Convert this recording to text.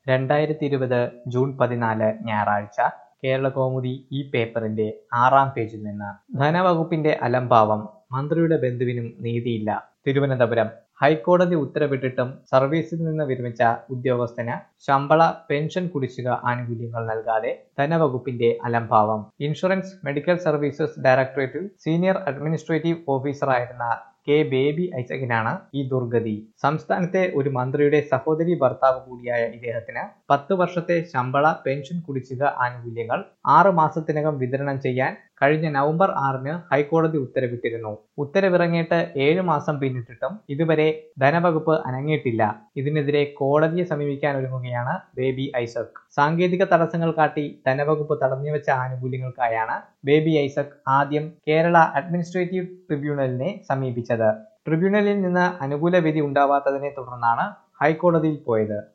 രണ്ടായിരത്തി ഇരുപത് ജൂൺ പതിനാല് ഞായറാഴ്ച കേരളകൗമുദി ഈ പേപ്പറിന്റെ ആറാം പേജിൽ നിന്ന് ധനവകുപ്പിന്റെ അലംഭാവം മന്ത്രിയുടെ ബന്ധുവിനും നീതിയില്ല തിരുവനന്തപുരം ഹൈക്കോടതി ഉത്തരവിട്ടിട്ടും സർവീസിൽ നിന്ന് വിരമിച്ച ഉദ്യോഗസ്ഥന് ശമ്പള പെൻഷൻ കുടിശ്ശിക ആനുകൂല്യങ്ങൾ നൽകാതെ ധനവകുപ്പിന്റെ അലംഭാവം ഇൻഷുറൻസ് മെഡിക്കൽ സർവീസസ് ഡയറക്ടറേറ്റിൽ സീനിയർ അഡ്മിനിസ്ട്രേറ്റീവ് ഓഫീസറായിരുന്ന കെ ബേബി ഐസകിനാണ് ഈ ദുർഗതി സംസ്ഥാനത്തെ ഒരു മന്ത്രിയുടെ സഹോദരി ഭർത്താവ് കൂടിയായ ഇദ്ദേഹത്തിന് പത്ത് വർഷത്തെ ശമ്പള പെൻഷൻ കുടിശ്ശിക ആനുകൂല്യങ്ങൾ ആറ് മാസത്തിനകം വിതരണം ചെയ്യാൻ കഴിഞ്ഞ നവംബർ ആറിന് ഹൈക്കോടതി ഉത്തരവിട്ടിരുന്നു ഉത്തരവിറങ്ങിയിട്ട് ഏഴ് മാസം പിന്നിട്ടിട്ടും ഇതുവരെ ധനവകുപ്പ് അനങ്ങിയിട്ടില്ല ഇതിനെതിരെ കോടതിയെ സമീപിക്കാൻ ഒരുങ്ങുകയാണ് ബേബി ഐസക് സാങ്കേതിക തടസ്സങ്ങൾ കാട്ടി ധനവകുപ്പ് തടഞ്ഞുവെച്ച ആനുകൂല്യങ്ങൾക്കായാണ് ബേബി ഐസക് ആദ്യം കേരള അഡ്മിനിസ്ട്രേറ്റീവ് ട്രിബ്യൂണലിനെ സമീപിച്ചത് ട്രിബ്യൂണലിൽ നിന്ന് അനുകൂല വിധി ഉണ്ടാവാത്തതിനെ തുടർന്നാണ് ഹൈക്കോടതിയിൽ പോയത്